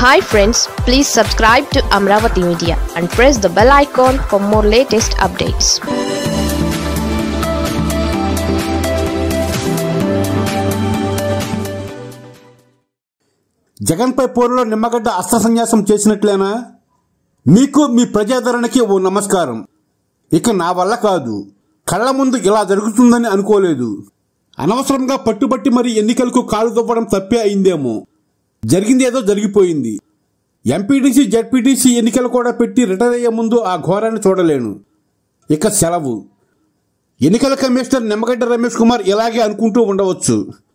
hi friends please subscribe to Amaravati media and press the bell icon for more latest updates జగన్పై పోరులో నిమ్మగడ్డ అస్త్ర సన్యాసం చేసినట్లేనా మీకు మీ ప్రజాదరణకి ఓ నమస్కారం ఇక నా వల్ల కాదు కళ్ళ ముందు ఇలా జరుగుతుందని అనుకోలేదు అనవసరంగా పట్టుబట్టి మరి ఎన్నికలకు కాలు దువ్వడం తప్పే అయిందేమో జరిగింది ఏదో జరిగిపోయింది ఎంపీటీసీ జడ్పీటీసీ ఎన్నికలు కూడా పెట్టి రిటైర్ అయ్యే ముందు ఆ ఘోరాన్ని చూడలేను ఇక సెలవు ఎన్నికల కమిషనర్ నిమ్మగడ్డ రమేష్ కుమార్ ఇలాగే అనుకుంటూ ఉండవచ్చు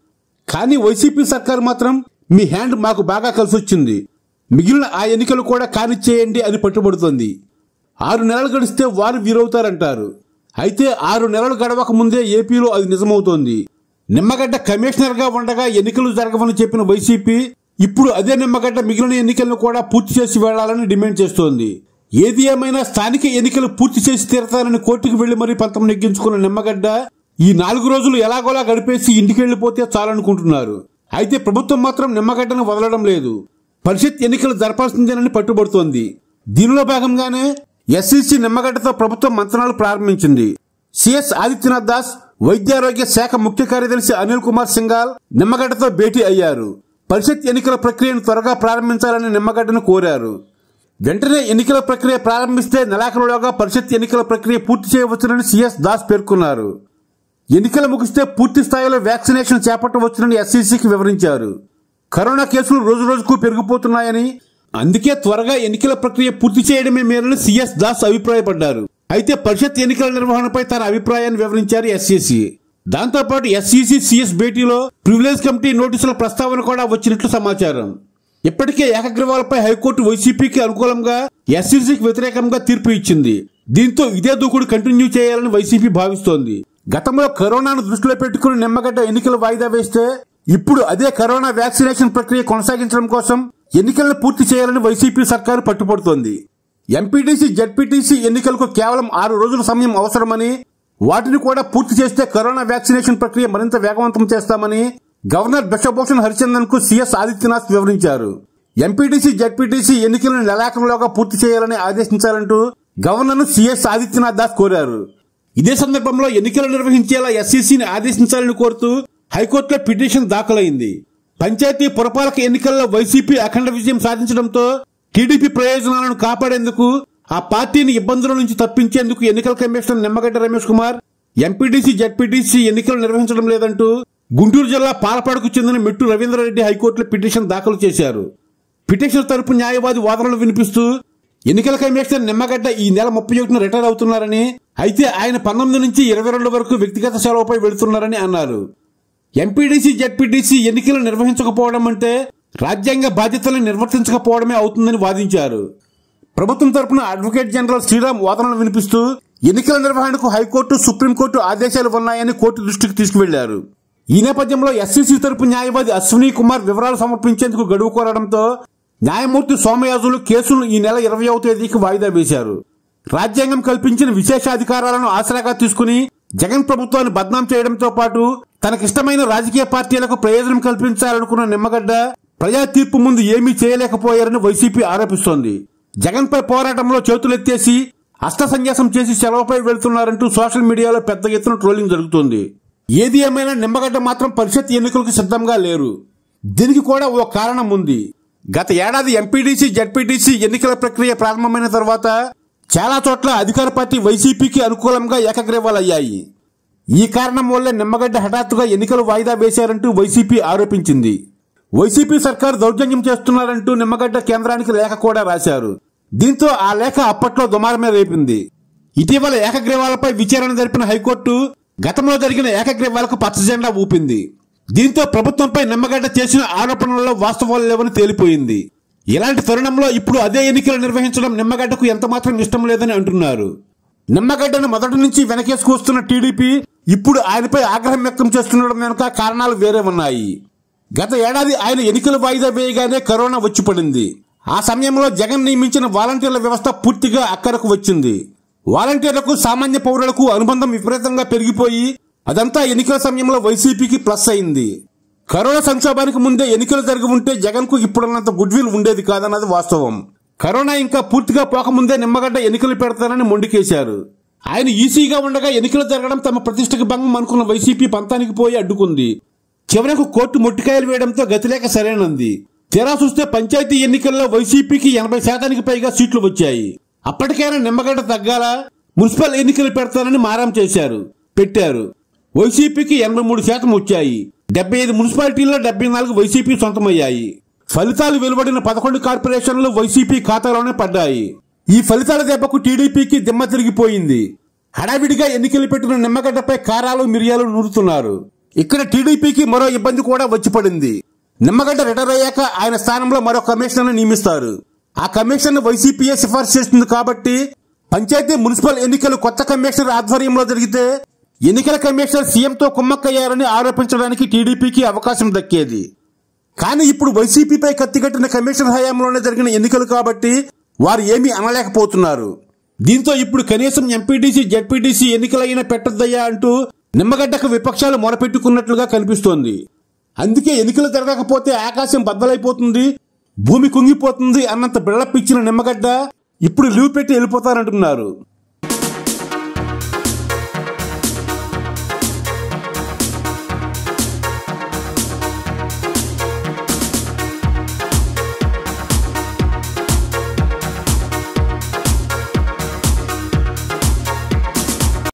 కానీ వైసీపీ సర్కార్ మాత్రం మీ హ్యాండ్ మాకు బాగా కలిసొచ్చింది మిగిలిన ఆ ఎన్నికలు కూడా కానిచ్చేయండి అని పట్టుబడుతోంది ఆరు నెలలు గడిస్తే వారు వీరవుతారంటారు అయితే ఆరు నెలలు గడవక ముందే ఏపీలో అది నిజమవుతోంది నిమ్మగడ్డ కమిషనర్గా ఉండగా ఎన్నికలు జరగవని చెప్పిన వైసీపీ ఇప్పుడు అదే నిమ్మగడ్డ మిగిలిన ఎన్నికలను కూడా పూర్తి చేసి వెళ్లాలని డిమాండ్ చేస్తోంది ఏది ఏమైనా స్థానిక ఎన్నికలు పూర్తి చేసి తీరతానని కోర్టుకు వెళ్లి మరీ పంతం నెగ్గించుకున్న నిమ్మగడ్డ ఈ నాలుగు రోజులు ఎలాగోలా గడిపేసి ఇంటికి వెళ్లిపోతే చాలనుకుంటున్నారు అయితే ప్రభుత్వం మాత్రం నిమ్మగడ్డను వదలడం లేదు పరిషత్ ఎన్నికలు జరపాల్సిందేనని పట్టుబడుతోంది దీనిలో భాగంగానే ఎస్సీసీ నిమ్మగడ్డతో ప్రభుత్వం మంత్రాలు ప్రారంభించింది సిఎస్ ఆదిత్యనాథ్ దాస్ వైద్యారోగ్య శాఖ ముఖ్య కార్యదర్శి అనిల్ కుమార్ సింగాల్ నిమ్మగడ్డతో భేటీ అయ్యారు పరిషత్ ఎన్నికల ప్రక్రియను త్వరగా ప్రారంభించాలని నిమ్మగడ్డను కోరారు వెంటనే ఎన్నికల ప్రక్రియ ప్రారంభిస్తే నెలాఖరులోగా పరిషత్ ఎన్నికల ప్రక్రియ పూర్తి చేయవచ్చునని సిఎస్ దాస్ పేర్కొన్నారు ఎన్నికలు ముగిస్తే పూర్తి స్థాయిలో వ్యాక్సినేషన్ చేపట్టవచ్చునని ఎస్సీసీకి వివరించారు కరోనా కేసులు రోజు రోజుకు పెరిగిపోతున్నాయని అందుకే త్వరగా ఎన్నికల ప్రక్రియ పూర్తి చేయడమే మేలని సిఎస్ దాస్ అభిప్రాయపడ్డారు అయితే పరిషత్ ఎన్నికల నిర్వహణపై తన అభిప్రాయాన్ని వివరించారు ఎస్సీసీ దాంతోపాటు ఎస్సీసీ సిఎస్ భేటీలో ప్రివిలేజ్ కమిటీ నోటీసుల ప్రస్తావన కూడా వచ్చినట్లు సమాచారం ఇప్పటికే ఏకగ్రీవాలపై హైకోర్టు వైసీపీకి అనుకూలంగా ఎస్సీసీకి వ్యతిరేకంగా తీర్పు ఇచ్చింది దీంతో ఇదే దూకుడు కంటిన్యూ చేయాలని వైసీపీ భావిస్తోంది గతంలో కరోనాను దృష్టిలో పెట్టుకుని నిమ్మగడ్డ ఎన్నికలు వాయిదా వేస్తే ఇప్పుడు అదే కరోనా వ్యాక్సినేషన్ ప్రక్రియ కొనసాగించడం కోసం ఎన్నికలను పూర్తి చేయాలని వైసీపీ సర్కారు పట్టుపడుతోంది ఎంపీటీసీ జడ్పీటీసీ ఎన్నికలకు కేవలం ఆరు రోజుల సమయం అవసరమని వాటిని కూడా పూర్తి చేస్తే కరోనా వ్యాక్సినేషన్ ప్రక్రియ మరింత వేగవంతం చేస్తామని గవర్నర్ బిశ్వభూషణ్ హరిచందన్ కు సిఎస్ ఆదిత్యనాథ్ వివరించారు ఎంపీటీసీ జడ్పీటీసీ ఎన్నికలను నెలాఖరులోగా పూర్తి చేయాలని ఆదేశించాలంటూ గవర్నర్ ను సిఎస్ ఆదిత్యనాథ్ దాస్ కోరారు ఇదే సందర్భంలో ఎన్నికలు నిర్వహించేలా ఎస్సీసీని ఆదేశించాలని కోరుతూ హైకోర్టులో పిటిషన్ దాఖలైంది పంచాయతీ పురపాలక ఎన్నికల్లో వైసీపీ అఖండ విజయం సాధించడంతో టీడీపీ ప్రయోజనాలను కాపాడేందుకు ఆ పార్టీని ఇబ్బందుల నుంచి తప్పించేందుకు ఎన్నికల commissioner Nimmagadda Ramesh Kumar MPTC ZPTC ఎన్నికలు నిర్వహించడం లేదంటూ గుంటూరు జిల్లా పాలపాడుకు చెందిన మెట్టు రవీంద్రారెడ్డి హైకోర్టులో పిటిషన్ దాఖలు చేశారు పిటిషన్ తరపు న్యాయవాది వాదనలు వినిపిస్తూ ఎన్నికల కమిషనర్ నిమ్మగడ్డ ఈ నెల ముప్పై ఒకటిన రిటైర్ అవుతున్నారని అయితే ఆయన పంతొమ్మిది నుంచి ఇరవై రెండు వరకు వ్యక్తిగత సెలవుపై వెళుతున్నారని అన్నారు ఎంపీడీసీ జడ్పీటీసీ ఎన్నికలు నిర్వహించకపోవడం అంటే రాజ్యాంగ బాధ్యతలను నిర్వర్తించకపోవడమే అవుతుందని వాదించారు ప్రభుత్వం తరపున అడ్వకేట్ జనరల్ శ్రీరామ్ వాదనలు వినిపిస్తూ ఎన్నికల నిర్వహణకు హైకోర్టు సుప్రీంకోర్టు ఆదేశాలు ఉన్నాయని కోర్టు దృష్టికి తీసుకువెళ్లారు ఈ నేపథ్యంలో ఎస్సీసీ తరపు న్యాయవాది అశ్విని కుమార్ వివరాలు సమర్పించేందుకు గడువు కోరడంతో న్యాయమూర్తి సోమయాజులు కేసును ఈ నెల ఇరవై తేదీకి వాయిదా వేశారు రాజ్యాంగం కల్పించిన విశేషాధికారాలను ఆసరాగా తీసుకుని జగన్ ప్రభుత్వాన్ని బద్నాం చేయడంతో పాటు తనకిష్టమైన రాజకీయ పార్టీలకు ప్రయోజనం కల్పించాలనుకున్న నిమ్మగడ్డ ప్రజా తీర్పు ముందు ఏమీ చేయలేకపోయారని వైసీపీ ఆరోపిస్తోంది జగన్ పై పోరాటంలో చేతులెత్తేసి అస్త సన్యాసం చేసి సెలవుపై వెళ్తున్నారంటూ సోషల్ మీడియాలో పెద్ద ఎత్తున ట్రోలింగ్ జరుగుతోంది ఏది ఏమైనా నిమ్మగడ్డ మాత్రం పరిషత్ ఎన్నికలకు సిద్ధంగా లేరు దీనికి కూడా ఓ కారణం ఉంది గత ఏడాది ఎంపీడీసీ జడ్పీటీసీ ఎన్నికల ప్రక్రియ ప్రారంభమైన తర్వాత చాలా చోట్ల అధికార పార్టీ వైసీపీకి అనుకూలంగా ఏకగ్రీవాలయ్యాయి ఈ కారణం వల్లే నిమ్మగడ్డ హఠాత్తుగా ఎన్నికలు వాయిదా వేశారంటూ వైసీపీ ఆరోపించింది వైసీపీ సర్కారు దౌర్జన్యం చేస్తున్నారంటూ నిమ్మగడ్డ కేంద్రానికి లేఖ కూడా రాశారు దీంతో ఆ లేఖ అప్పట్లో దుమారమే రేపింది ఇటీవల ఏకగ్రీవాలపై విచారణ జరిపిన హైకోర్టు గతంలో జరిగిన ఏకగ్రీవాలకు పచ్చజెండా ఊపింది దీంతో ప్రభుత్వంపై నిమ్మగడ్డ చేసిన ఆరోపణలలో వాస్తవాలు లేవని తేలిపోయింది ఇలాంటి తరుణంలో ఇప్పుడు అదే ఎన్నికలు నిర్వహించడం నిమ్మగడ్డకు ఎంతమాత్రం ఇష్టం లేదని అంటున్నారు నిమ్మగడ్డను మొదటి నుంచి వెనకేసుకొస్తున్న టీడీపీ ఇప్పుడు ఆయనపై ఆగ్రహం వ్యక్తం చేస్తుండడం వెనుక కారణాలు వేరే ఉన్నాయి గత ఏడాది ఆయన ఎన్నికలు వాయిదా వేయగానే కరోనా వచ్చి పడింది ఆ సమయంలో జగన్ నియమించిన వాలంటీర్ల వ్యవస్థ పూర్తిగా అక్కడకు వచ్చింది వాలంటీర్లకు సామాన్య పౌరులకు అనుబంధం విపరీతంగా పెరిగిపోయి అదంతా ఎన్నికల సమయంలో వైసీపీకి ప్లస్ అయింది కరోనా సంక్షోభానికి ముందే ఎన్నికలు జరిగి ఉంటే జగన్ కు ఇప్పుడున్నంత గుడ్ విల్ ఉండేది కాదన్నది వాస్తవం కరోనా ఇంకా పూర్తిగా పోకముందే నిమ్మగడ్డ ఎన్నికలు పెడతానని మొండికేశారు ఆయన ఈసీగా ఉండగా ఎన్నికలు జరగడం తమ ప్రతిష్టకు భంగం అనుకున్న వైసీపీ పంతానికి పోయి అడ్డుకుంది చివరకు కోర్టు మొట్టికాయలు వేయడంతో గతిలేక సరైనంది తీరా చూస్తే పంచాయతీ ఎన్నికల్లో వైసీపీకి ఎనభై శాతానికి పైగా సీట్లు వచ్చాయి అప్పటికైనా నిమ్మగడ్డ తగ్గాల మున్సిపల్ ఎన్నికలు పెడతానని మారం చేశారు పెట్టారు వైసీపీకి ఎనభై మూడు శాతం వచ్చాయి డెబ్బై ఐదు మున్సిపాలిటీల్లో డెబ్బై నాలుగు వైసీపీ సొంతమయ్యాయి ఫలితాలు వెలువడిన పదకొండు కార్పొరేషన్లు వైసీపీ ఖాతాలోనే పడ్డాయి ఈ ఫలితాల దెబ్బకు టీడీపీకి దిమ్మ తిరిగిపోయింది హడావిడిగా ఎన్నికలు పెట్టిన నిమ్మగడ్డపై కారాలు మిరియాలు నూరుతున్నారు ఇక్కడ టీడీపీకి మరో ఇబ్బంది కూడా వచ్చి పడింది నిమ్మగడ్డ రిటైర్ అయ్యాక ఆయన స్థానంలో మరో కమిషనర్ను నియమిస్తారు ఆ కమిషన్ వైసీపీఏ సిఫార్సు చేస్తుంది కాబట్టి పంచాయతీ మున్సిపల్ ఎన్నికలు కొత్త కమిషనర్ ఆధ్వర్యంలో జరిగితే ఎన్నికల కమిషనర్ సీఎంతో కుమ్మక్కయ్యారని ఆరోపించడానికి టీడీపీకి అవకాశం దక్కేది కానీ ఇప్పుడు వైసీపీపై కత్తికట్టిన కమిషన్ హయాంలోనే జరిగిన ఎన్నికలు కాబట్టి వారు ఏమీ అనలేకపోతున్నారు దీంతో ఇప్పుడు కనీసం ఎంపీటీసీ జెడ్పీటీసీ ఎన్నికలైనా పెట్టద్దయ్యా అంటూ నిమ్మగడ్డకు విపక్షాలు మొరపెట్టుకున్నట్లుగా కనిపిస్తోంది అందుకే ఎన్నికలు జరగకపోతే ఆకాశం బద్దలైపోతుంది భూమి కుంగిపోతుంది అన్నంత బిల్డప్ ఇచ్చిన నిమ్మగడ్డ ఇప్పుడు లీవ్ పెట్టి వెళ్ళిపోతారంటున్నారు